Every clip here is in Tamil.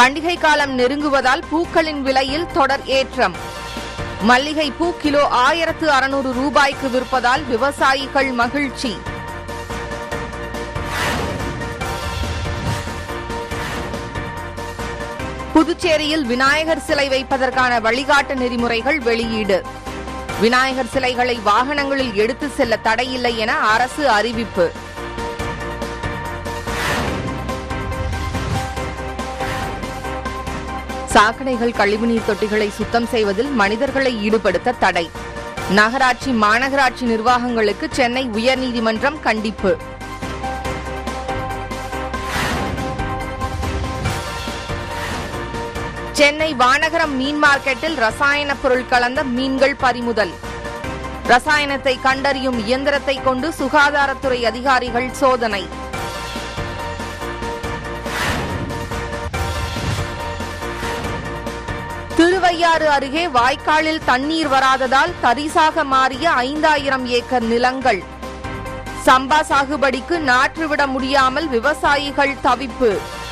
பண்டிகை காலம் நெருங்குவதால் பூக்களின் விலையில் தொடர் ஏற்றம் மல்லிகை பூ கிலோ ஆயிரத்து அறுநூறு ரூபாய்க்கு விற்பதால் விவசாயிகள் மகிழ்ச்சி புதுச்சேரியில் விநாயகர் சிலை வைப்பதற்கான வழிகாட்டு நெறிமுறைகள் வெளியீடு விநாயகர் சிலைகளை வாகனங்களில் எடுத்து செல்ல தடையில்லை என அரசு அறிவிப்பு சாக்கடைகள் கழிவுநீர் தொட்டிகளை சுத்தம் செய்வதில் மனிதர்களை ஈடுபடுத்த தடை நகராட்சி மாநகராட்சி நிர்வாகங்களுக்கு சென்னை உயர்நீதிமன்றம் கண்டிப்பு சென்னை வானகரம் மீன் மார்க்கெட்டில் ரசாயன பொருள் கலந்த மீன்கள் பறிமுதல் ரசாயனத்தை கண்டறியும் இயந்திரத்தை கொண்டு சுகாதாரத்துறை அதிகாரிகள் சோதனை திருவையாறு அருகே வாய்க்காலில் தண்ணீர் வராததால் தரிசாக மாறிய ஐந்தாயிரம் ஏக்கர் நிலங்கள் சம்பா சாகுபடிக்கு நாற்று விட முடியாமல் விவசாயிகள் தவிப்பு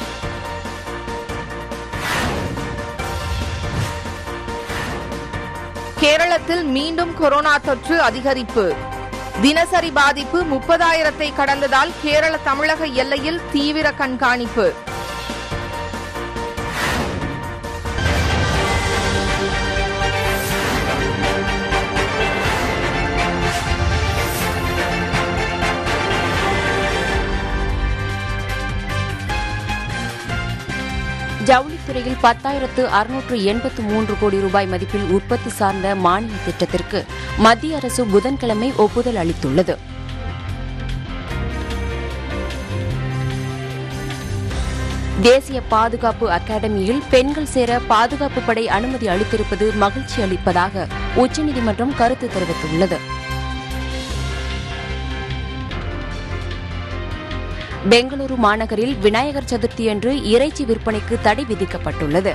கேரளத்தில் மீண்டும் கொரோனா தொற்று அதிகரிப்பு தினசரி பாதிப்பு முப்பதாயிரத்தை கடந்ததால் கேரள தமிழக எல்லையில் தீவிர கண்காணிப்பு ஜவுளித்துறையில் பத்தாயிரத்து அறுநூற்று எண்பத்து மூன்று கோடி ரூபாய் மதிப்பில் உற்பத்தி சார்ந்த மானிய திட்டத்திற்கு மத்திய அரசு புதன்கிழமை ஒப்புதல் அளித்துள்ளது தேசிய பாதுகாப்பு அகாடமியில் பெண்கள் சேர பாதுகாப்பு படை அனுமதி அளித்திருப்பது மகிழ்ச்சி அளிப்பதாக உச்சநீதிமன்றம் கருத்து தெரிவித்துள்ளது பெங்களூரு மாநகரில் விநாயகர் சதுர்த்தியன்று இறைச்சி விற்பனைக்கு தடை விதிக்கப்பட்டுள்ளது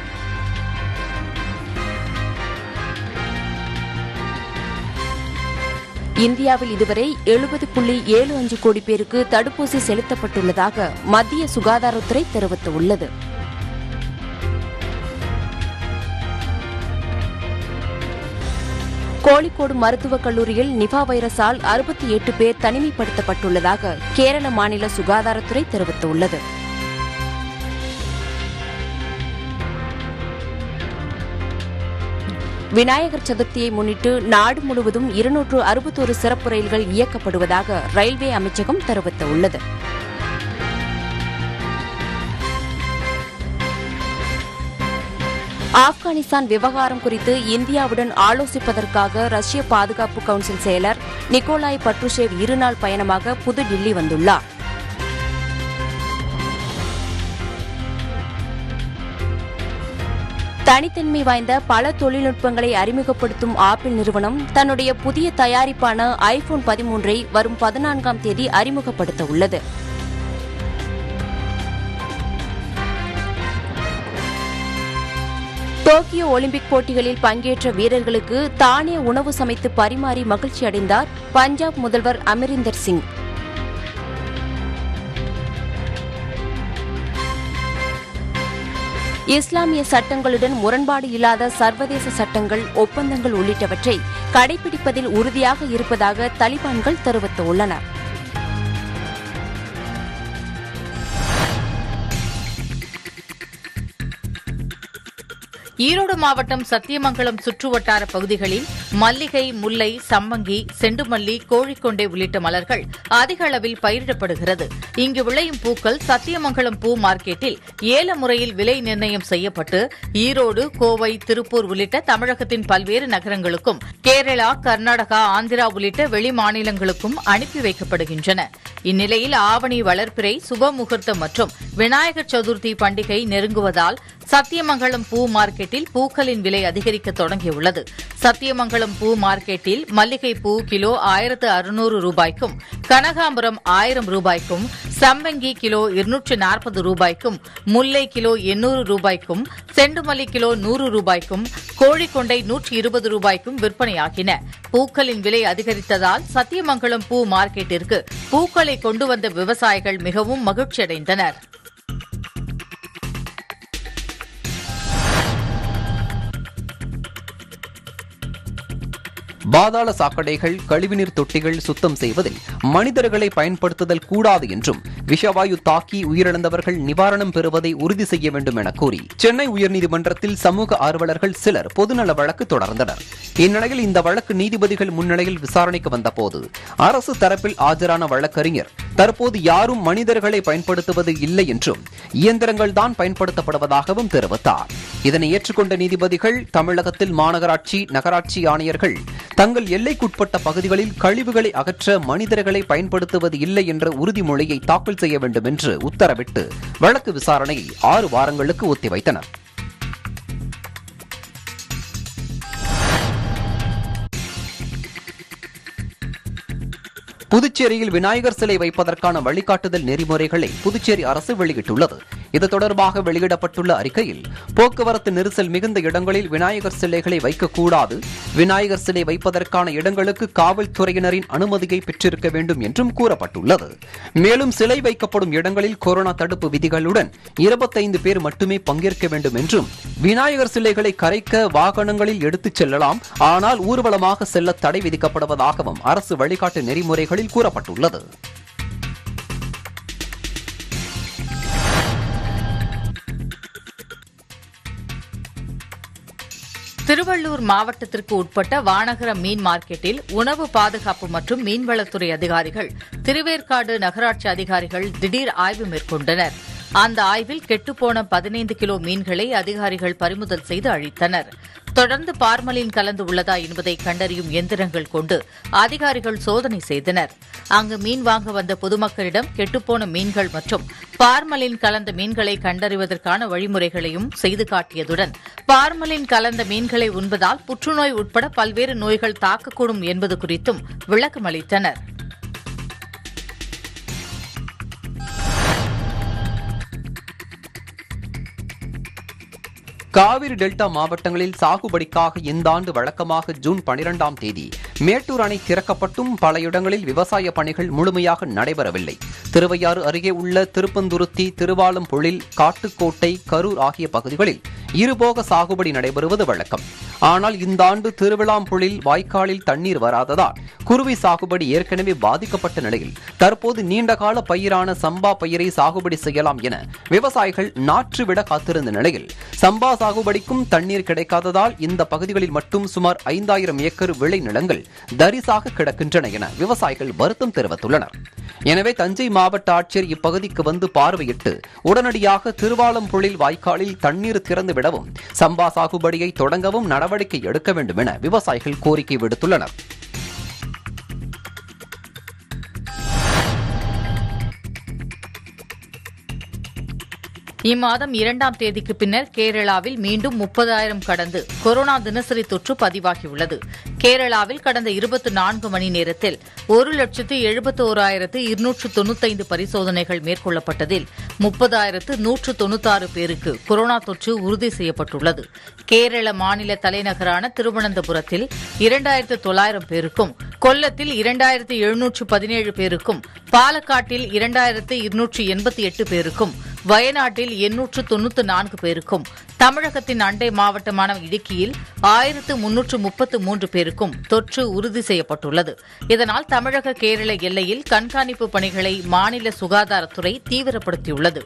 இந்தியாவில் இதுவரை எழுபது புள்ளி ஏழு அஞ்சு கோடி பேருக்கு தடுப்பூசி செலுத்தப்பட்டுள்ளதாக மத்திய சுகாதாரத்துறை தெரிவித்துள்ளது கோழிக்கோடு மருத்துவக் கல்லூரியில் நிபா வைரஸால் அறுபத்தி எட்டு பேர் தனிமைப்படுத்தப்பட்டுள்ளதாக கேரள மாநில சுகாதாரத்துறை தெரிவித்துள்ளது விநாயகர் சதுர்த்தியை முன்னிட்டு நாடு முழுவதும் இருநூற்று அறுபத்தோரு சிறப்பு ரயில்கள் இயக்கப்படுவதாக ரயில்வே அமைச்சகம் தெரிவித்துள்ளது ஆப்கானிஸ்தான் விவகாரம் குறித்து இந்தியாவுடன் ஆலோசிப்பதற்காக ரஷ்ய பாதுகாப்பு கவுன்சில் செயலர் நிக்கோலாய் பட்ருஷேவ் இருநாள் பயணமாக புதுடில்லி வந்துள்ளார் தனித்தன்மை வாய்ந்த பல தொழில்நுட்பங்களை அறிமுகப்படுத்தும் ஆப்பிள் நிறுவனம் தன்னுடைய புதிய தயாரிப்பான ஐபோன் பதிமூன்றை வரும் பதினான்காம் தேதி அறிமுகப்படுத்த உள்ளது டோக்கியோ ஒலிம்பிக் போட்டிகளில் பங்கேற்ற வீரர்களுக்கு தானே உணவு சமைத்து பரிமாறி மகிழ்ச்சி அடைந்தார் பஞ்சாப் முதல்வர் அமரிந்தர் சிங் இஸ்லாமிய சட்டங்களுடன் முரண்பாடு இல்லாத சர்வதேச சட்டங்கள் ஒப்பந்தங்கள் உள்ளிட்டவற்றை கடைபிடிப்பதில் உறுதியாக இருப்பதாக தலிபான்கள் தெரிவித்துள்ளனர் ஈரோடு மாவட்டம் சத்தியமங்கலம் சுற்றுவட்டார பகுதிகளில் மல்லிகை முல்லை சம்மங்கி செண்டுமல்லி கோழிக்கொண்டை உள்ளிட்ட மலர்கள் அதிக அளவில் பயிரிடப்படுகிறது இங்கு விளையும் பூக்கள் சத்தியமங்கலம் பூ மார்க்கெட்டில் ஏல முறையில் விலை நிர்ணயம் செய்யப்பட்டு ஈரோடு கோவை திருப்பூர் உள்ளிட்ட தமிழகத்தின் பல்வேறு நகரங்களுக்கும் கேரளா கர்நாடகா ஆந்திரா உள்ளிட்ட வெளி மாநிலங்களுக்கும் அனுப்பி வைக்கப்படுகின்றன இந்நிலையில் ஆவணி வளர்ப்பிறை சுப முகூர்த்தம் மற்றும் விநாயகர் சதுர்த்தி பண்டிகை நெருங்குவதால் சத்தியமங்கலம் பூ மார்க்கெட்டில் பூக்களின் விலை அதிகரிக்க தொடங்கியுள்ளது சத்தியமங்கலம் பூ மார்க்கெட்டில் மல்லிகை பூ கிலோ ஆயிரத்து அறுநூறு ரூபாய்க்கும் கனகாம்பரம் ஆயிரம் ரூபாய்க்கும் சம்பங்கி கிலோ இருநூற்று நாற்பது ரூபாய்க்கும் முல்லை கிலோ எண்ணூறு ரூபாய்க்கும் செண்டுமல்லி கிலோ நூறு ரூபாய்க்கும் கோழிக்கொண்டை நூற்றி இருபது ரூபாய்க்கும் விற்பனையாகின பூக்களின் விலை அதிகரித்ததால் சத்தியமங்கலம் பூ மார்க்கெட்டிற்கு பூக்களை கொண்டு வந்த விவசாயிகள் மிகவும் மகிழ்ச்சியடைந்தனர் பாதாள சாக்கடைகள் கழிவுநீர் தொட்டிகள் சுத்தம் செய்வதில் மனிதர்களை பயன்படுத்துதல் கூடாது என்றும் விஷவாயு தாக்கி உயிரிழந்தவர்கள் நிவாரணம் பெறுவதை உறுதி செய்ய வேண்டும் என கூறி சென்னை உயர்நீதிமன்றத்தில் சமூக ஆர்வலர்கள் சிலர் பொதுநல வழக்கு தொடர்ந்தனர் இந்நிலையில் இந்த வழக்கு நீதிபதிகள் முன்னிலையில் விசாரணைக்கு வந்தபோது அரசு தரப்பில் ஆஜரான வழக்கறிஞர் தற்போது யாரும் மனிதர்களை பயன்படுத்துவது இல்லை என்றும் இயந்திரங்கள் தான் பயன்படுத்தப்படுவதாகவும் தெரிவித்தார் இதனை ஏற்றுக்கொண்ட நீதிபதிகள் தமிழகத்தில் மாநகராட்சி நகராட்சி ஆணையர்கள் தங்கள் எல்லைக்குட்பட்ட பகுதிகளில் கழிவுகளை அகற்ற மனிதர்களை பயன்படுத்துவது இல்லை என்ற உறுதிமொழியை தாக்கல் செய்ய வேண்டும் என்று உத்தரவிட்டு வழக்கு விசாரணையை ஆறு வாரங்களுக்கு ஒத்திவைத்தனர் புதுச்சேரியில் விநாயகர் சிலை வைப்பதற்கான வழிகாட்டுதல் நெறிமுறைகளை புதுச்சேரி அரசு வெளியிட்டுள்ளது இது தொடர்பாக வெளியிடப்பட்டுள்ள அறிக்கையில் போக்குவரத்து நெரிசல் மிகுந்த இடங்களில் விநாயகர் சிலைகளை வைக்கக்கூடாது விநாயகர் சிலை வைப்பதற்கான இடங்களுக்கு காவல்துறையினரின் அனுமதியை பெற்றிருக்க வேண்டும் என்றும் கூறப்பட்டுள்ளது மேலும் சிலை வைக்கப்படும் இடங்களில் கொரோனா தடுப்பு விதிகளுடன் இருபத்தைந்து பேர் மட்டுமே பங்கேற்க வேண்டும் என்றும் விநாயகர் சிலைகளை கரைக்க வாகனங்களில் எடுத்துச் செல்லலாம் ஆனால் ஊர்வலமாக செல்ல தடை விதிக்கப்படுவதாகவும் அரசு வழிகாட்டு நெறிமுறைகளில் கூறப்பட்டுள்ளது திருவள்ளூர் மாவட்டத்திற்கு உட்பட்ட வானகர மீன் மார்க்கெட்டில் உணவு பாதுகாப்பு மற்றும் மீன்வளத்துறை அதிகாரிகள் திருவேற்காடு நகராட்சி அதிகாரிகள் திடீர் ஆய்வு மேற்கொண்டனர் அந்த ஆய்வில் கெட்டுப்போன பதினைந்து கிலோ மீன்களை அதிகாரிகள் பறிமுதல் செய்து அழித்தனர் தொடர்ந்து பார்மலின் கலந்து உள்ளதா என்பதை கண்டறியும் எந்திரங்கள் கொண்டு அதிகாரிகள் சோதனை செய்தனர் அங்கு மீன் வாங்க வந்த பொதுமக்களிடம் கெட்டுப்போன மீன்கள் மற்றும் பார்மலின் கலந்த மீன்களை கண்டறிவதற்கான வழிமுறைகளையும் செய்து காட்டியதுடன் பார்மலின் கலந்த மீன்களை உண்பதால் புற்றுநோய் உட்பட பல்வேறு நோய்கள் தாக்கக்கூடும் என்பது குறித்தும் விளக்கமளித்தனர் காவிரி டெல்டா மாவட்டங்களில் சாகுபடிக்காக இந்த ஆண்டு வழக்கமாக ஜூன் பனிரெண்டாம் தேதி மேட்டூர் அணை திறக்கப்பட்டும் பல இடங்களில் விவசாய பணிகள் முழுமையாக நடைபெறவில்லை திருவையாறு அருகே உள்ள திருப்பந்துருத்தி திருவாலம்பொழில் காட்டுக்கோட்டை கரூர் ஆகிய பகுதிகளில் இருபோக சாகுபடி நடைபெறுவது வழக்கம் ஆனால் இந்த ஆண்டு திருவிழாம்புழில் வாய்க்காலில் தண்ணீர் வராததால் குருவி சாகுபடி ஏற்கனவே பாதிக்கப்பட்ட நிலையில் தற்போது நீண்டகால பயிரான சம்பா பயிரை சாகுபடி செய்யலாம் என விவசாயிகள் நாற்றுவிட காத்திருந்த நிலையில் சம்பா சாகுபடிக்கும் தண்ணீர் கிடைக்காததால் இந்த பகுதிகளில் மட்டும் சுமார் ஐந்தாயிரம் ஏக்கர் விளை நிலங்கள் தரிசாக கிடக்கின்றன என விவசாயிகள் வருத்தம் தெரிவித்துள்ளனர் எனவே தஞ்சை மாவட்ட ஆட்சியர் இப்பகுதிக்கு வந்து பார்வையிட்டு உடனடியாக திருவாலம்புழில் வாய்க்காலில் தண்ணீர் திறந்து விடவும் சம்பா சாகுபடியை தொடங்கவும் நடவடிக்கை எடுக்க வேண்டும் என விவசாயிகள் கோரிக்கை விடுத்துள்ளனர் இம்மாதம் இரண்டாம் தேதிக்கு பின்னர் கேரளாவில் மீண்டும் முப்பதாயிரம் கடந்து கொரோனா தினசரி தொற்று பதிவாகியுள்ளது கேரளாவில் கடந்த இருபத்தி நான்கு மணி நேரத்தில் ஒரு லட்சத்து எழுபத்தோராயிரத்து இருநூற்று தொண்ணூத்தைந்து பரிசோதனைகள் மேற்கொள்ளப்பட்டதில் முப்பதாயிரத்து நூற்று தொண்ணூத்தாறு பேருக்கு கொரோனா தொற்று உறுதி செய்யப்பட்டுள்ளது கேரள மாநில தலைநகரான திருவனந்தபுரத்தில் இரண்டாயிரத்து தொள்ளாயிரம் பேருக்கும் கொல்லத்தில் இரண்டாயிரத்து எழுநூற்று பதினேழு பேருக்கும் பாலக்காட்டில் இரண்டாயிரத்து இருநூற்று எண்பத்தி எட்டு பேருக்கும் வயநாட்டில் எண்ணூற்று தொன்னூற்று நான்கு பேருக்கும் தமிழகத்தின் அண்டை மாவட்டமான இடுக்கியில் ஆயிரத்து முன்னூற்று முப்பத்து மூன்று பேருக்கும் தொற்று உறுதி செய்யப்பட்டுள்ளது இதனால் தமிழக கேரள எல்லையில் கண்காணிப்பு பணிகளை மாநில சுகாதாரத்துறை தீவிரப்படுத்தியுள்ளது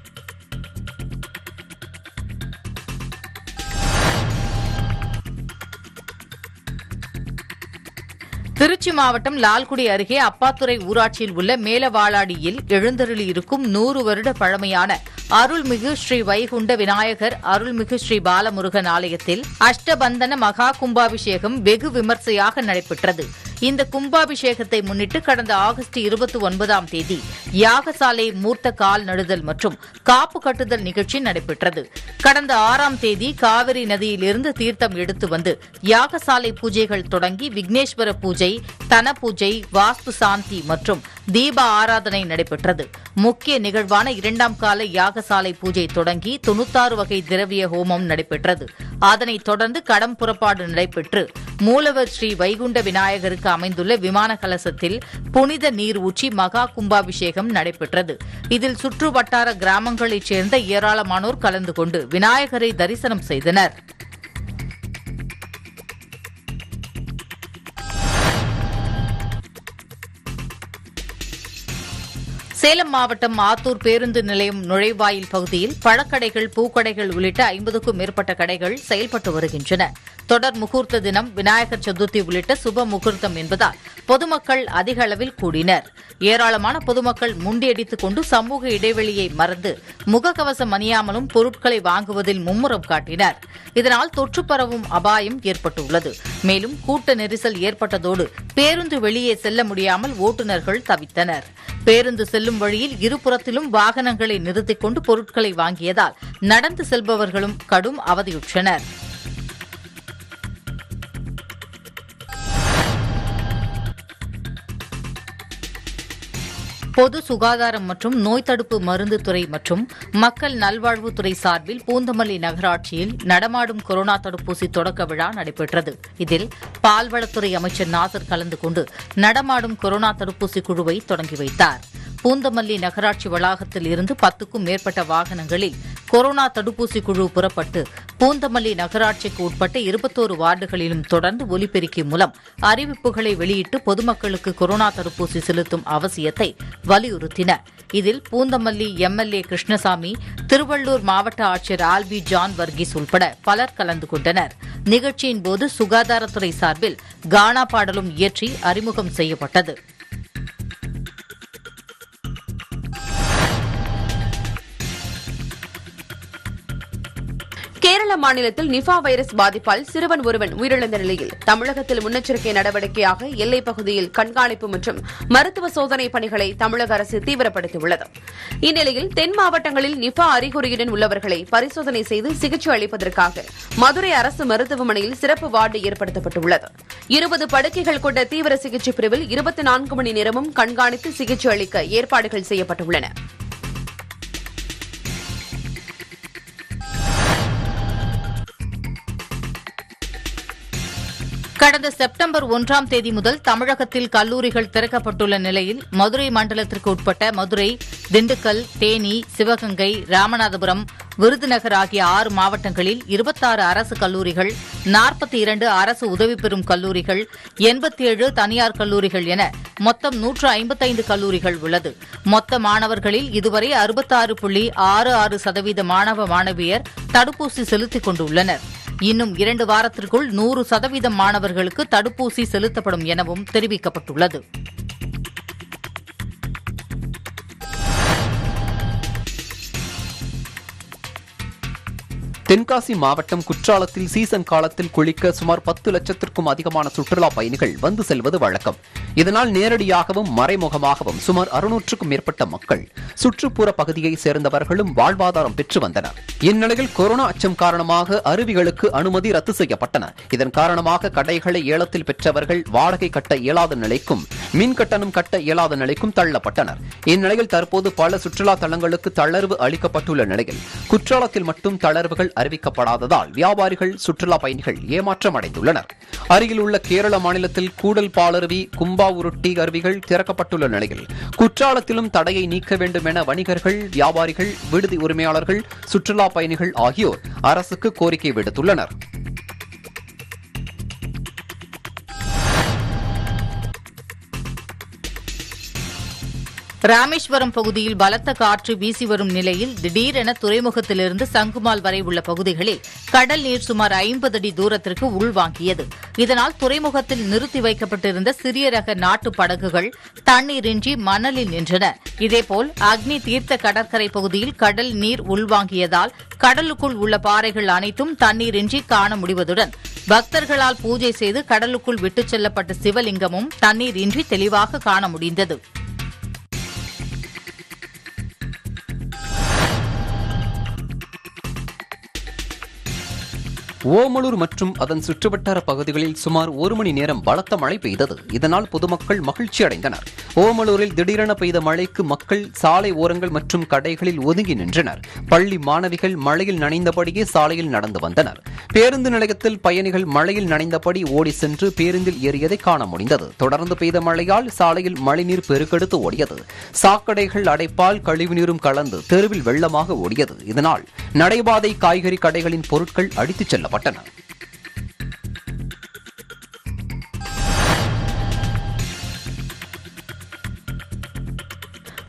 திருச்சி மாவட்டம் லால்குடி அருகே அப்பாத்துறை ஊராட்சியில் உள்ள மேலவாளாடியில் எழுந்தருளி இருக்கும் நூறு வருட பழமையான அருள்மிகு ஸ்ரீ வைகுண்ட விநாயகர் அருள்மிகு ஸ்ரீ பாலமுருகன் ஆலயத்தில் அஷ்டபந்தன மகா கும்பாபிஷேகம் வெகு விமர்சையாக நடைபெற்றது இந்த கும்பாபிஷேகத்தை முன்னிட்டு கடந்த ஆகஸ்ட் இருபத்தி ஒன்பதாம் தேதி யாகசாலை மூர்த்த கால் நடுதல் மற்றும் காப்பு கட்டுதல் நிகழ்ச்சி நடைபெற்றது கடந்த ஆறாம் தேதி காவிரி நதியிலிருந்து தீர்த்தம் எடுத்து வந்து யாகசாலை பூஜைகள் தொடங்கி விக்னேஸ்வர பூஜை தன பூஜை வாஸ்து சாந்தி மற்றும் தீப ஆராதனை நடைபெற்றது முக்கிய நிகழ்வான இரண்டாம் கால யாகசாலை பூஜை தொடங்கி தொண்ணூத்தாறு வகை திரவிய ஹோமம் நடைபெற்றது அதனைத் தொடர்ந்து கடம் புறப்பாடு நடைபெற்று மூலவர் ஸ்ரீ வைகுண்ட விநாயகருக்கு அமைந்துள்ள விமான கலசத்தில் புனித நீர் ஊற்றி மகா கும்பாபிஷேகம் நடைபெற்றது இதில் சுற்று வட்டார கிராமங்களைச் சேர்ந்த ஏராளமானோர் கலந்து கொண்டு விநாயகரை தரிசனம் செய்தனர் சேலம் மாவட்டம் ஆத்தூர் பேருந்து நிலையம் நுழைவாயில் பகுதியில் பழக்கடைகள் பூக்கடைகள் உள்ளிட்ட ஐம்பதுக்கும் மேற்பட்ட கடைகள் செயல்பட்டு வருகின்றன தொடர் முகூர்த்த தினம் விநாயகர் சதுர்த்தி உள்ளிட்ட சுப முகூர்த்தம் என்பதால் பொதுமக்கள் அதிக அளவில் கூடினர் ஏராளமான பொதுமக்கள் முண்டியடித்துக் கொண்டு சமூக இடைவெளியை மறந்து முகக்கவசம் அணியாமலும் பொருட்களை வாங்குவதில் மும்முரம் காட்டினர் இதனால் தொற்று பரவும் அபாயம் ஏற்பட்டுள்ளது மேலும் கூட்ட நெரிசல் ஏற்பட்டதோடு பேருந்து வெளியே செல்ல முடியாமல் ஓட்டுநர்கள் தவித்தனர் பேருந்து செல்லும் வழியில் இருபுறத்திலும் வாகனங்களை நிறுத்திக் கொண்டு பொருட்களை வாங்கியதால் நடந்து செல்பவர்களும் கடும் அவதியுற்றனர் பொது சுகாதாரம் மற்றும் நோய் தடுப்பு மருந்து துறை மற்றும் மக்கள் நல்வாழ்வுத்துறை சார்பில் பூந்தமல்லி நகராட்சியில் நடமாடும் கொரோனா தடுப்பூசி தொடக்க விழா நடைபெற்றது இதில் பால்வளத்துறை அமைச்சர் நாசர் கலந்து கொண்டு நடமாடும் கொரோனா தடுப்பூசி குழுவை தொடங்கி வைத்தார் பூந்தமல்லி நகராட்சி வளாகத்தில் இருந்து பத்துக்கும் மேற்பட்ட வாகனங்களில் கொரோனா தடுப்பூசி குழு புறப்பட்டு பூந்தமல்லி நகராட்சிக்கு உட்பட்ட இருபத்தோரு வார்டுகளிலும் தொடர்ந்து ஒலிபெருக்கி மூலம் அறிவிப்புகளை வெளியிட்டு பொதுமக்களுக்கு கொரோனா தடுப்பூசி செலுத்தும் அவசியத்தை வலியுறுத்தின இதில் பூந்தமல்லி எம்எல்ஏ கிருஷ்ணசாமி திருவள்ளூர் மாவட்ட ஆட்சியர் ஆல்பி ஜான் வர்கீஸ் உட்பட பலர் கலந்து கொண்டனர் நிகழ்ச்சியின் போது சுகாதாரத்துறை சார்பில் கானா பாடலும் இயற்றி அறிமுகம் செய்யப்பட்டது கேரள மாநிலத்தில் நிஃபா வைரஸ் பாதிப்பால் சிறுவன் ஒருவன் உயிரிழந்த நிலையில் தமிழகத்தில் முன்னெச்சரிக்கை நடவடிக்கையாக எல்லைப் பகுதியில் கண்காணிப்பு மற்றும் மருத்துவ சோதனை பணிகளை தமிழக அரசு தீவிரப்படுத்தியுள்ளது இந்நிலையில் தென் மாவட்டங்களில் நிஃபா அறிகுறியுடன் உள்ளவர்களை பரிசோதனை செய்து சிகிச்சை அளிப்பதற்காக மதுரை அரசு மருத்துவமனையில் சிறப்பு வார்டு ஏற்படுத்தப்பட்டுள்ளது இருபது படுக்கைகள் கொண்ட தீவிர சிகிச்சை பிரிவில் இருபத்தி நான்கு மணி நேரமும் கண்காணித்து சிகிச்சை அளிக்க ஏற்பாடுகள் செய்யப்பட்டுள்ளன கடந்த செப்டம்பர் ஒன்றாம் தேதி முதல் தமிழகத்தில் கல்லூரிகள் திறக்கப்பட்டுள்ள நிலையில் மதுரை மண்டலத்திற்கு உட்பட்ட மதுரை திண்டுக்கல் தேனி சிவகங்கை ராமநாதபுரம் விருதுநகர் ஆகிய ஆறு மாவட்டங்களில் இருபத்தாறு அரசு கல்லூரிகள் நாற்பத்தி இரண்டு அரசு உதவி பெறும் கல்லூரிகள் எண்பத்தி ஏழு தனியார் கல்லூரிகள் என மொத்தம் நூற்று ஐம்பத்தைந்து கல்லூரிகள் உள்ளது மொத்த மாணவர்களில் இதுவரை அறுபத்தாறு புள்ளி ஆறு ஆறு சதவீத மாணவ மாணவியர் தடுப்பூசி செலுத்திக் கொண்டுள்ளனர் இன்னும் இரண்டு வாரத்திற்குள் நூறு சதவீதம் மாணவர்களுக்கு தடுப்பூசி செலுத்தப்படும் எனவும் தெரிவிக்கப்பட்டுள்ளது தென்காசி மாவட்டம் குற்றாலத்தில் சீசன் காலத்தில் குளிக்க சுமார் பத்து லட்சத்திற்கும் அதிகமான சுற்றுலா பயணிகள் வந்து செல்வது வழக்கம் இதனால் நேரடியாகவும் மறைமுகமாகவும் சுமார் அறுநூற்றுக்கும் மேற்பட்ட மக்கள் சுற்றுப்புற பகுதியை சேர்ந்தவர்களும் வாழ்வாதாரம் பெற்று வந்தனர் இந்நிலையில் கொரோனா அச்சம் காரணமாக அருவிகளுக்கு அனுமதி ரத்து செய்யப்பட்டன இதன் காரணமாக கடைகளை ஏலத்தில் பெற்றவர்கள் வாடகை கட்ட இயலாத நிலைக்கும் மின் கட்டணம் கட்ட இயலாத நிலைக்கும் தள்ளப்பட்டனர் இந்நிலையில் தற்போது பல சுற்றுலா தலங்களுக்கு தளர்வு அளிக்கப்பட்டுள்ள நிலையில் குற்றாலத்தில் மட்டும் தளர்வுகள் அறிவிக்கப்படாததால் வியாபாரிகள் சுற்றுலா பயணிகள் ஏமாற்றம் அடைந்துள்ளனர் அருகில் உள்ள கேரள மாநிலத்தில் கூடல் பாலருவி கும்பாவுருட்டி அருவிகள் திறக்கப்பட்டுள்ள நிலையில் குற்றாலத்திலும் தடையை நீக்க வேண்டும் என வணிகர்கள் வியாபாரிகள் விடுதி உரிமையாளர்கள் சுற்றுலா பயணிகள் ஆகியோர் அரசுக்கு கோரிக்கை விடுத்துள்ளனர் ராமேஸ்வரம் பகுதியில் பலத்த காற்று வீசி வரும் நிலையில் திடீரென துறைமுகத்திலிருந்து சங்குமால் வரை உள்ள பகுதிகளில் கடல் நீர் சுமார் ஐம்பது அடி தூரத்திற்கு உள்வாங்கியது இதனால் துறைமுகத்தில் நிறுத்தி வைக்கப்பட்டிருந்த சிறிய ரக நாட்டு படகுகள் தண்ணீரின்றி மணலில் நின்றன இதேபோல் அக்னி தீர்த்த கடற்கரை பகுதியில் கடல் நீர் உள்வாங்கியதால் கடலுக்குள் உள்ள பாறைகள் அனைத்தும் தண்ணீரின்றி காண முடிவதுடன் பக்தர்களால் பூஜை செய்து கடலுக்குள் விட்டுச் செல்லப்பட்ட சிவலிங்கமும் தண்ணீர் இன்றி தெளிவாக காண முடிந்தது ஓமலூர் மற்றும் அதன் சுற்றுவட்டார பகுதிகளில் சுமார் ஒரு மணி நேரம் பலத்த மழை பெய்தது இதனால் பொதுமக்கள் மகிழ்ச்சி அடைந்தனர் ஓமலூரில் திடீரென பெய்த மழைக்கு மக்கள் சாலை ஓரங்கள் மற்றும் கடைகளில் ஒதுங்கி நின்றனர் பள்ளி மாணவிகள் மழையில் நனைந்தபடியே சாலையில் நடந்து வந்தனர் பேருந்து நிலையத்தில் பயணிகள் மழையில் நனைந்தபடி ஓடி சென்று பேருந்தில் ஏறியதை காண முடிந்தது தொடர்ந்து பெய்த மழையால் சாலையில் மழைநீர் பெருக்கெடுத்து ஓடியது சாக்கடைகள் அடைப்பால் கழிவுநீரும் கலந்து தெருவில் வெள்ளமாக ஓடியது இதனால் நடைபாதை காய்கறி கடைகளின் பொருட்கள் அடித்துச் செல்லப்பட்டன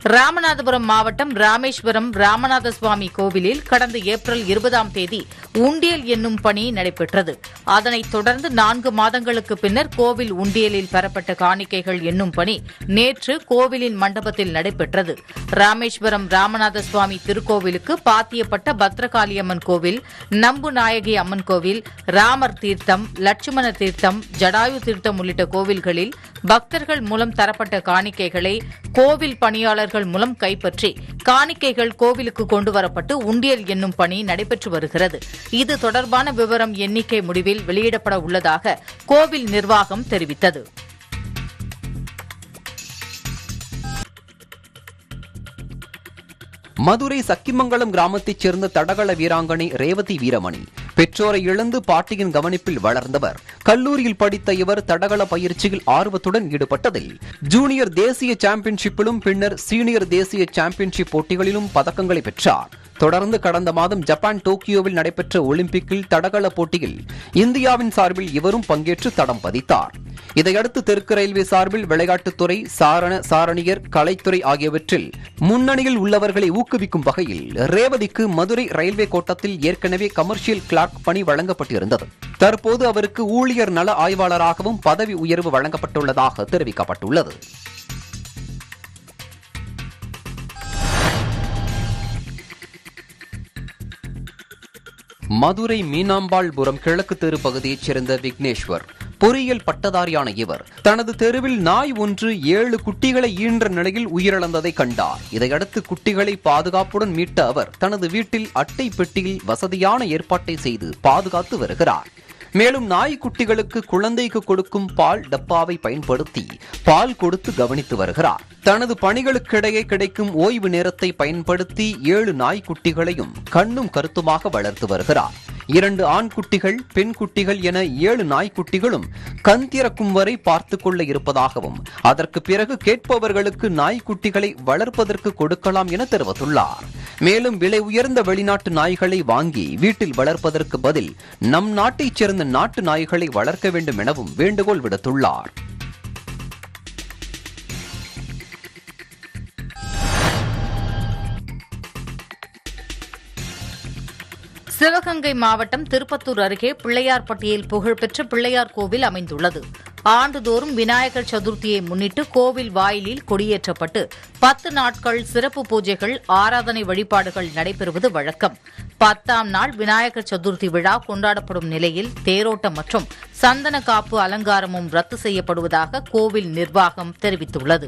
ராமநாதபுரம் மாவட்டம் ராமேஸ்வரம் ராமநாத சுவாமி கோவிலில் கடந்த ஏப்ரல் இருபதாம் தேதி உண்டியல் என்னும் பணி நடைபெற்றது அதனைத் தொடர்ந்து நான்கு மாதங்களுக்கு பின்னர் கோவில் உண்டியலில் பெறப்பட்ட காணிக்கைகள் என்னும் பணி நேற்று கோவிலின் மண்டபத்தில் நடைபெற்றது ராமேஸ்வரம் ராமநாத சுவாமி திருக்கோவிலுக்கு பாத்தியப்பட்ட பத்ரகாளியம்மன் கோவில் நம்பு நாயகி அம்மன் கோவில் ராமர் தீர்த்தம் லட்சுமண தீர்த்தம் ஜடாயு தீர்த்தம் உள்ளிட்ட கோவில்களில் பக்தர்கள் மூலம் தரப்பட்ட காணிக்கைகளை கோவில் பணியாளர்கள் மூலம் கைப்பற்றி காணிக்கைகள் கோவிலுக்கு கொண்டுவரப்பட்டு உண்டியல் என்னும் பணி நடைபெற்று வருகிறது இது தொடர்பான விவரம் எண்ணிக்கை முடிவில் வெளியிடப்பட உள்ளதாக கோவில் நிர்வாகம் தெரிவித்தது மதுரை சக்கிமங்கலம் கிராமத்தைச் சேர்ந்த தடகள வீராங்கனை ரேவதி வீரமணி பெற்றோரை இழந்து பாட்டியின் கவனிப்பில் வளர்ந்தவர் கல்லூரியில் படித்த இவர் தடகள பயிற்சியில் ஆர்வத்துடன் ஈடுபட்டதில் ஜூனியர் தேசிய சாம்பியன்ஷிப்பிலும் பின்னர் சீனியர் தேசிய சாம்பியன்ஷிப் போட்டிகளிலும் பதக்கங்களை பெற்றார் தொடர்ந்து கடந்த மாதம் ஜப்பான் டோக்கியோவில் நடைபெற்ற ஒலிம்பிக்கில் தடகள போட்டியில் இந்தியாவின் சார்பில் இவரும் பங்கேற்று தடம் பதித்தார் இதையடுத்து தெற்கு ரயில்வே சார்பில் விளையாட்டுத்துறை சாரண சாரணியர் கலைத்துறை ஆகியவற்றில் முன்னணியில் உள்ளவர்களை ஊக்குவிக்கும் வகையில் ரேவதிக்கு மதுரை ரயில்வே கோட்டத்தில் ஏற்கனவே கமர்ஷியல் கிளார்க் பணி வழங்கப்பட்டிருந்தது தற்போது அவருக்கு ஊழியர் நல ஆய்வாளராகவும் பதவி உயர்வு வழங்கப்பட்டுள்ளதாக தெரிவிக்கப்பட்டுள்ளது மதுரை மீனாம்பாள்புரம் கிழக்கு தெரு பகுதியைச் சேர்ந்த விக்னேஸ்வர் பொறியியல் பட்டதாரியான இவர் தனது தெருவில் நாய் ஒன்று ஏழு குட்டிகளை ஈன்ற நிலையில் உயிரிழந்ததை கண்டார் இதையடுத்து குட்டிகளை பாதுகாப்புடன் மீட்ட அவர் தனது வீட்டில் அட்டை பெட்டியில் வசதியான ஏற்பாட்டை செய்து பாதுகாத்து வருகிறார் மேலும் நாய்க்குட்டிகளுக்கு குழந்தைக்கு கொடுக்கும் பால் டப்பாவை பயன்படுத்தி பால் கொடுத்து கவனித்து வருகிறார் தனது பணிகளுக்கிடையே கிடைக்கும் ஓய்வு நேரத்தை பயன்படுத்தி ஏழு நாய்க்குட்டிகளையும் கண்ணும் கருத்துமாக வளர்த்து வருகிறார் இரண்டு ஆண் குட்டிகள் பெண் குட்டிகள் என ஏழு நாய்க்குட்டிகளும் கண் திறக்கும் வரை பார்த்து கொள்ள இருப்பதாகவும் அதற்கு பிறகு கேட்பவர்களுக்கு நாய்க்குட்டிகளை வளர்ப்பதற்கு கொடுக்கலாம் என தெரிவித்துள்ளார் மேலும் விலை உயர்ந்த வெளிநாட்டு நாய்களை வாங்கி வீட்டில் வளர்ப்பதற்கு பதில் நம் நாட்டைச் சேர்ந்த நாட்டு நாய்களை வளர்க்க வேண்டும் எனவும் வேண்டுகோள் விடுத்துள்ளார் சிவகங்கை மாவட்டம் திருப்பத்தூர் அருகே பிள்ளையார்பட்டியில் புகழ்பெற்ற பிள்ளையார் கோவில் அமைந்துள்ளது ஆண்டுதோறும் விநாயகர் சதுர்த்தியை முன்னிட்டு கோவில் வாயிலில் கொடியேற்றப்பட்டு பத்து நாட்கள் சிறப்பு பூஜைகள் ஆராதனை வழிபாடுகள் நடைபெறுவது வழக்கம் பத்தாம் நாள் விநாயகர் சதுர்த்தி விழா கொண்டாடப்படும் நிலையில் தேரோட்டம் மற்றும் சந்தன காப்பு அலங்காரமும் ரத்து செய்யப்படுவதாக கோவில் நிர்வாகம் தெரிவித்துள்ளது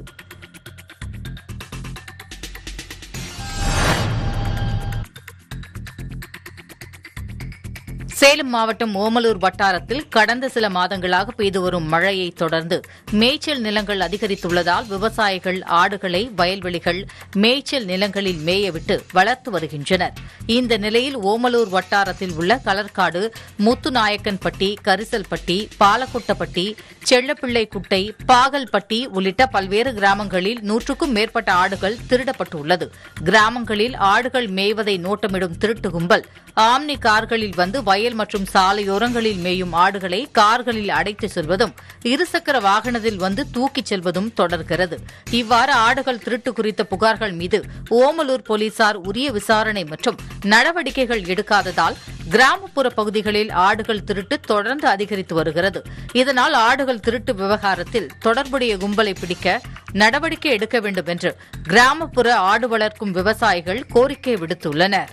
சேலம் மாவட்டம் ஓமலூர் வட்டாரத்தில் கடந்த சில மாதங்களாக பெய்து வரும் மழையை தொடர்ந்து மேய்ச்சல் நிலங்கள் அதிகரித்துள்ளதால் விவசாயிகள் ஆடுகளை வயல்வெளிகள் மேய்ச்சல் நிலங்களில் மேயவிட்டு வளர்த்து வருகின்றனர் இந்த நிலையில் ஓமலூர் வட்டாரத்தில் உள்ள கலர்காடு முத்துநாயக்கன்பட்டி கரிசல்பட்டி பாலக்குட்டப்பட்டி செல்லப்பிள்ளை குட்டை பாகல்பட்டி உள்ளிட்ட பல்வேறு கிராமங்களில் நூற்றுக்கும் மேற்பட்ட ஆடுகள் திருடப்பட்டுள்ளது கிராமங்களில் ஆடுகள் மேய்வதை நோட்டமிடும் திருட்டு கும்பல் ஆம்னி கார்களில் வந்து வயல் மற்றும் சாலையோரங்களில் மேயும் ஆடுகளை கார்களில் அடைத்து செல்வதும் இருசக்கர வாகனத்தில் வந்து தூக்கிச் செல்வதும் தொடர்கிறது இவ்வாறு ஆடுகள் திருட்டு குறித்த புகார்கள் மீது ஓமலூர் போலீசார் உரிய விசாரணை மற்றும் நடவடிக்கைகள் எடுக்காததால் கிராமப்புற பகுதிகளில் ஆடுகள் திருட்டு தொடர்ந்து அதிகரித்து வருகிறது இதனால் ஆடுகள் திருட்டு விவகாரத்தில் தொடர்புடைய கும்பலை பிடிக்க நடவடிக்கை எடுக்க வேண்டும் என்று கிராமப்புற ஆடு வளர்க்கும் விவசாயிகள் கோரிக்கை விடுத்துள்ளனர்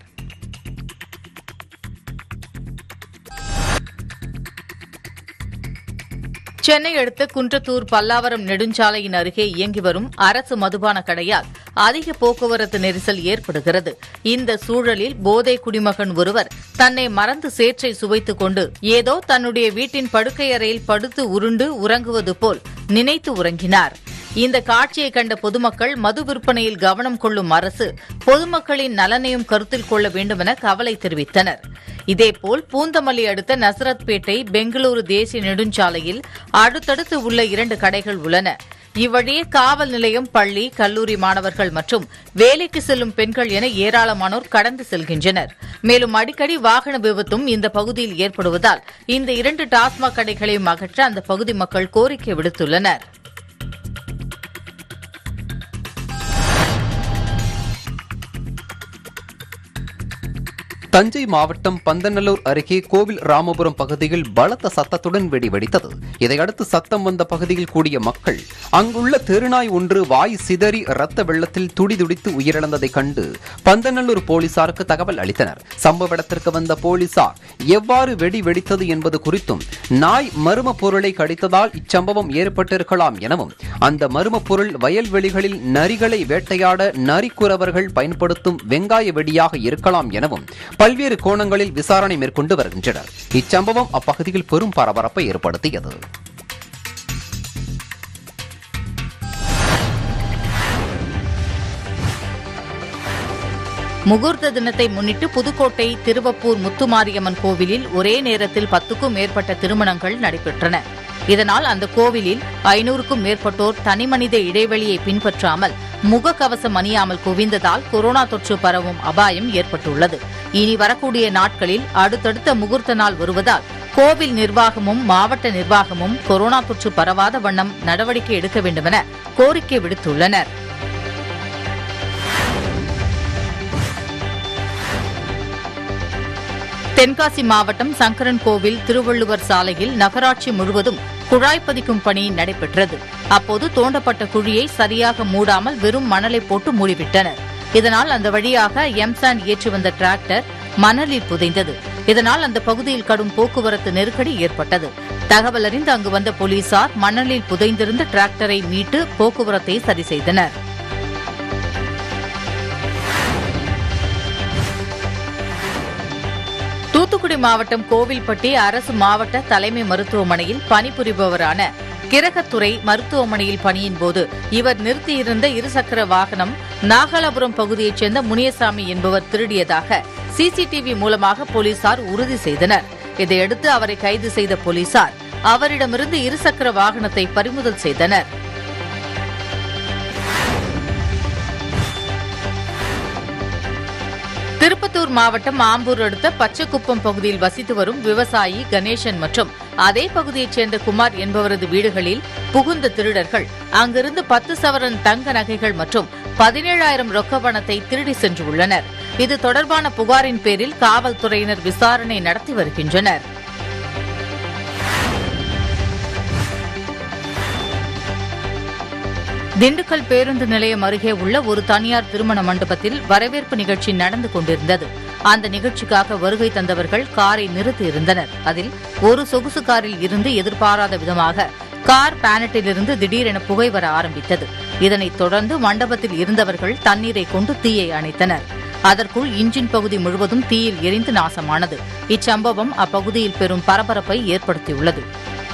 சென்னை அடுத்த குன்றத்தூர் பல்லாவரம் நெடுஞ்சாலையின் அருகே இயங்கி வரும் அரசு மதுபான கடையால் அதிக போக்குவரத்து நெரிசல் ஏற்படுகிறது இந்த சூழலில் போதை குடிமகன் ஒருவர் தன்னை மறந்து சேற்றை சுவைத்துக் கொண்டு ஏதோ தன்னுடைய வீட்டின் படுக்கை அறையில் படுத்து உருண்டு உறங்குவது போல் நினைத்து உறங்கினார் இந்த காட்சியை கண்ட பொதுமக்கள் மது விற்பனையில் கவனம் கொள்ளும் அரசு பொதுமக்களின் நலனையும் கருத்தில் கொள்ள வேண்டுமென கவலை தெரிவித்தனர் இதேபோல் பூந்தமல்லி அடுத்த நசரத்பேட்டை பெங்களூரு தேசிய நெடுஞ்சாலையில் அடுத்தடுத்து உள்ள இரண்டு கடைகள் உள்ளன இவ்வழியே காவல் நிலையம் பள்ளி கல்லூரி மாணவர்கள் மற்றும் வேலைக்கு செல்லும் பெண்கள் என ஏராளமானோர் கடந்து செல்கின்றனர் மேலும் அடிக்கடி வாகன விபத்தும் இந்த பகுதியில் ஏற்படுவதால் இந்த இரண்டு டாஸ்மாக் கடைகளையும் அகற்ற அந்த பகுதி மக்கள் கோரிக்கை விடுத்துள்ளனர் தஞ்சை மாவட்டம் பந்தநல்லூர் அருகே கோவில் ராமபுரம் பகுதியில் பலத்த சத்தத்துடன் வெடி வெடித்தது இதையடுத்து சத்தம் வந்த பகுதியில் கூடிய மக்கள் அங்குள்ள தெருநாய் ஒன்று வாய் சிதறி ரத்த வெள்ளத்தில் துடிதுடித்து உயிரிழந்ததைக் கண்டு பந்தநல்லூர் போலீசாருக்கு தகவல் அளித்தனர் சம்பவ இடத்திற்கு வந்த போலீசார் எவ்வாறு வெடி வெடித்தது என்பது குறித்தும் நாய் மர்ம பொருளை கடித்ததால் இச்சம்பவம் ஏற்பட்டிருக்கலாம் எனவும் அந்த மர்ம பொருள் வயல்வெளிகளில் நரிகளை வேட்டையாட நரிக்குறவர்கள் பயன்படுத்தும் வெங்காய வெடியாக இருக்கலாம் எனவும் பல்வேறு கோணங்களில் விசாரணை மேற்கொண்டு வருகின்றனர் இச்சம்பவம் அப்பகுதியில் பெரும் பரபரப்பை ஏற்படுத்தியது முகூர்த்த தினத்தை முன்னிட்டு புதுக்கோட்டை திருவப்பூர் முத்துமாரியம்மன் கோவிலில் ஒரே நேரத்தில் பத்துக்கும் மேற்பட்ட திருமணங்கள் நடைபெற்றன இதனால் அந்த கோவிலில் ஐநூறுக்கும் மேற்பட்டோர் தனிமனித இடைவெளியை பின்பற்றாமல் முகக்கவசம் அணியாமல் குவிந்ததால் கொரோனா தொற்று பரவும் அபாயம் ஏற்பட்டுள்ளது இனி வரக்கூடிய நாட்களில் அடுத்தடுத்த முகூர்த்த நாள் வருவதால் கோவில் நிர்வாகமும் மாவட்ட நிர்வாகமும் கொரோனா தொற்று பரவாத வண்ணம் நடவடிக்கை எடுக்க வேண்டுமென கோரிக்கை விடுத்துள்ளனர் தென்காசி மாவட்டம் சங்கரன் கோவில் திருவள்ளுவர் சாலையில் நகராட்சி முழுவதும் குழாய் பதிக்கும் பணி நடைபெற்றது அப்போது தோண்டப்பட்ட குழியை சரியாக மூடாமல் வெறும் மணலை போட்டு மூடிவிட்டனர் இதனால் அந்த வழியாக எம்சாண்ட் ஏற்றி வந்த டிராக்டர் மணலில் புதைந்தது இதனால் அந்த பகுதியில் கடும் போக்குவரத்து நெருக்கடி ஏற்பட்டது தகவல் அறிந்து அங்கு வந்த போலீசார் மணலில் புதைந்திருந்த டிராக்டரை மீட்டு போக்குவரத்தை சரி செய்தனர் தூத்துக்குடி மாவட்டம் கோவில்பட்டி அரசு மாவட்ட தலைமை மருத்துவமனையில் பணிபுரிபவரான கிரகத்துறை மருத்துவமனையில் பணியின் போது இவர் நிறுத்தியிருந்த இருசக்கர வாகனம் நாகலாபுரம் பகுதியைச் சேர்ந்த முனியசாமி என்பவர் திருடியதாக சிசிடிவி மூலமாக போலீசார் உறுதி செய்தனர் இதையடுத்து அவரை கைது செய்த போலீசார் அவரிடமிருந்து இருசக்கர வாகனத்தை பறிமுதல் செய்தனர் திருப்பத்தூர் மாவட்டம் ஆம்பூர் அடுத்த பச்சைக்குப்பம் பகுதியில் வசித்து வரும் விவசாயி கணேசன் மற்றும் அதே பகுதியைச் சேர்ந்த குமார் என்பவரது வீடுகளில் புகுந்த திருடர்கள் அங்கிருந்து பத்து சவரன் தங்க நகைகள் மற்றும் பதினேழாயிரம் ரொக்க பணத்தை திருடி சென்று உள்ளனர் இது தொடர்பான புகாரின் பேரில் காவல்துறையினர் விசாரணை நடத்தி வருகின்றனர் திண்டுக்கல் பேருந்து நிலையம் அருகே உள்ள ஒரு தனியார் திருமண மண்டபத்தில் வரவேற்பு நிகழ்ச்சி நடந்து கொண்டிருந்தது அந்த நிகழ்ச்சிக்காக வருகை தந்தவர்கள் காரை நிறுத்தியிருந்தனர் அதில் ஒரு சொகுசு காரில் இருந்து எதிர்பாராத விதமாக கார் பேனட்டிலிருந்து திடீரென புகை வர ஆரம்பித்தது இதனைத் தொடர்ந்து மண்டபத்தில் இருந்தவர்கள் தண்ணீரை கொண்டு தீயை அணைத்தனர் அதற்குள் இன்ஜின் பகுதி முழுவதும் தீயில் எரிந்து நாசமானது இச்சம்பவம் அப்பகுதியில் பெரும் பரபரப்பை ஏற்படுத்தியுள்ளது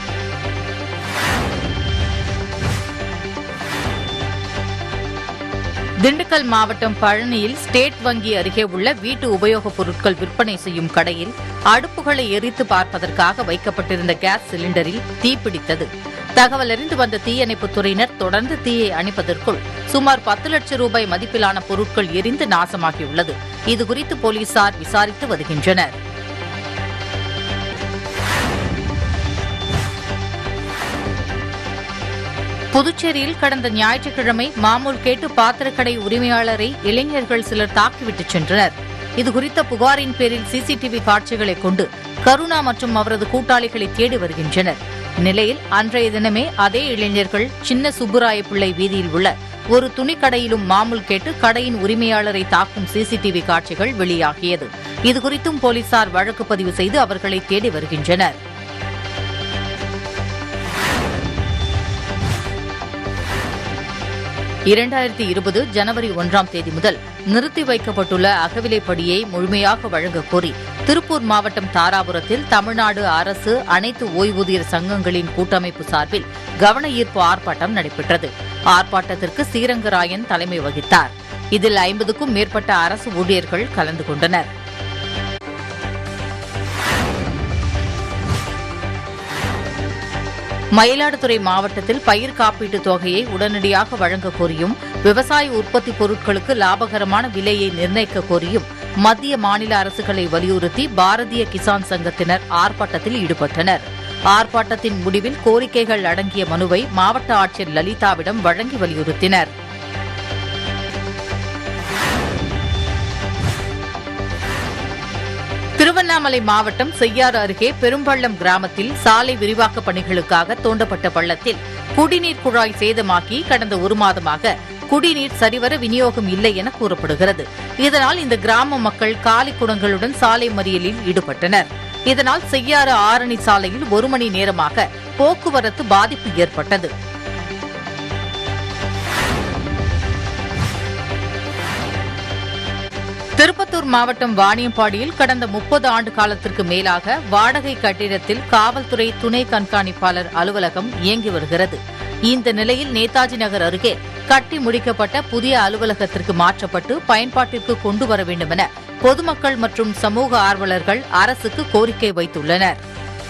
திண்டுக்கல் மாவட்டம் பழனியில் ஸ்டேட் வங்கி அருகே உள்ள வீட்டு உபயோகப் பொருட்கள் விற்பனை செய்யும் கடையில் அடுப்புகளை எரித்து பார்ப்பதற்காக வைக்கப்பட்டிருந்த கேஸ் சிலிண்டரில் தீப்பிடித்தது தகவல் அறிந்து வந்த தீயணைப்புத் துறையினர் தொடர்ந்து தீயை அணைப்பதற்குள் சுமார் பத்து லட்சம் ரூபாய் மதிப்பிலான பொருட்கள் எரிந்து நாசமாகியுள்ளது இதுகுறித்து போலீசார் விசாரித்து வருகின்றனர் புதுச்சேரியில் கடந்த ஞாயிற்றுக்கிழமை மாமூல் கேட்டு பாத்திரக்கடை உரிமையாளரை இளைஞர்கள் சிலர் தாக்கிவிட்டுச் சென்றனர் இதுகுறித்த புகாரின் பேரில் சிசிடிவி காட்சிகளை கொண்டு கருணா மற்றும் அவரது கூட்டாளிகளை தேடி வருகின்றனர் நிலையில் அன்றைய தினமே அதே இளைஞர்கள் சின்ன சுப்புராய பிள்ளை வீதியில் உள்ள ஒரு துணிக்கடையிலும் மாமூல் கேட்டு கடையின் உரிமையாளரை தாக்கும் சிசிடிவி காட்சிகள் வெளியாகியது இதுகுறித்தும் போலீசார் வழக்கு பதிவு செய்து அவர்களை தேடி வருகின்றனர் இரண்டாயிரத்தி இருபது ஜனவரி ஒன்றாம் தேதி முதல் நிறுத்தி வைக்கப்பட்டுள்ள அகவிலைப்படியை முழுமையாக வழங்கக் கோரி திருப்பூர் மாவட்டம் தாராபுரத்தில் தமிழ்நாடு அரசு அனைத்து ஓய்வூதியர் சங்கங்களின் கூட்டமைப்பு சார்பில் கவன ஈர்ப்பு ஆர்ப்பாட்டம் நடைபெற்றது ஆர்ப்பாட்டத்திற்கு ஸ்ரீரங்கராயன் தலைமை வகித்தார் இதில் ஐம்பதுக்கும் மேற்பட்ட அரசு ஊழியர்கள் கலந்து கொண்டனர் மயிலாடுதுறை மாவட்டத்தில் பயிர் காப்பீட்டுத் தொகையை உடனடியாக வழங்க கோரியும் விவசாய உற்பத்தி பொருட்களுக்கு லாபகரமான விலையை நிர்ணயிக்க கோரியும் மத்திய மாநில அரசுகளை வலியுறுத்தி பாரதிய கிசான் சங்கத்தினர் ஆர்ப்பாட்டத்தில் ஈடுபட்டனர் ஆர்ப்பாட்டத்தின் முடிவில் கோரிக்கைகள் அடங்கிய மனுவை மாவட்ட ஆட்சியர் லலிதாவிடம் வழங்கி வலியுறுத்தினர் திருவண்ணாமலை மாவட்டம் செய்யாறு அருகே பெரும்பள்ளம் கிராமத்தில் சாலை விரிவாக்க பணிகளுக்காக தோண்டப்பட்ட பள்ளத்தில் குடிநீர் குழாய் சேதமாக்கி கடந்த ஒரு மாதமாக குடிநீர் சரிவர விநியோகம் இல்லை என கூறப்படுகிறது இதனால் இந்த கிராம மக்கள் காலி குடங்களுடன் சாலை மறியலில் ஈடுபட்டனர் இதனால் செய்யாறு ஆரணி சாலையில் ஒரு மணி நேரமாக போக்குவரத்து பாதிப்பு ஏற்பட்டது திருப்பத்தூர் மாவட்டம் வாணியம்பாடியில் கடந்த முப்பது ஆண்டு காலத்திற்கு மேலாக வாடகை கட்டிடத்தில் காவல்துறை துணை கண்காணிப்பாளர் அலுவலகம் இயங்கி வருகிறது இந்த நிலையில் நேதாஜி நகர் அருகே கட்டி முடிக்கப்பட்ட புதிய அலுவலகத்திற்கு மாற்றப்பட்டு பயன்பாட்டிற்கு கொண்டு வர வேண்டும் என பொதுமக்கள் மற்றும் சமூக ஆர்வலர்கள் அரசுக்கு கோரிக்கை வைத்துள்ளனர்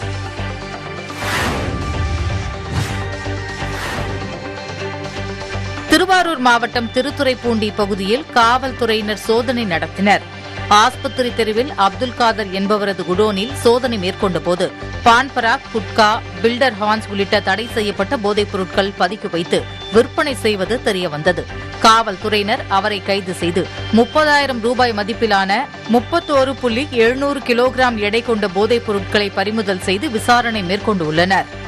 திருவாரூர் மாவட்டம் திருத்துறைப்பூண்டி பகுதியில் காவல்துறையினர் சோதனை நடத்தினர் ஆஸ்பத்திரி தெருவில் அப்துல் காதர் என்பவரது குடோனில் சோதனை மேற்கொண்டபோது பான்பராக் குட்கா பில்டர் ஹான்ஸ் உள்ளிட்ட தடை செய்யப்பட்ட போதைப் பொருட்கள் பதுக்கி வைத்து விற்பனை செய்வது தெரியவந்தது காவல்துறையினர் அவரை கைது செய்து முப்பதாயிரம் ரூபாய் மதிப்பிலான முப்பத்தோரு புள்ளி எழுநூறு கிலோகிராம் எடை கொண்ட போதைப் பொருட்களை பறிமுதல் செய்து விசாரணை மேற்கொண்டுள்ளனர்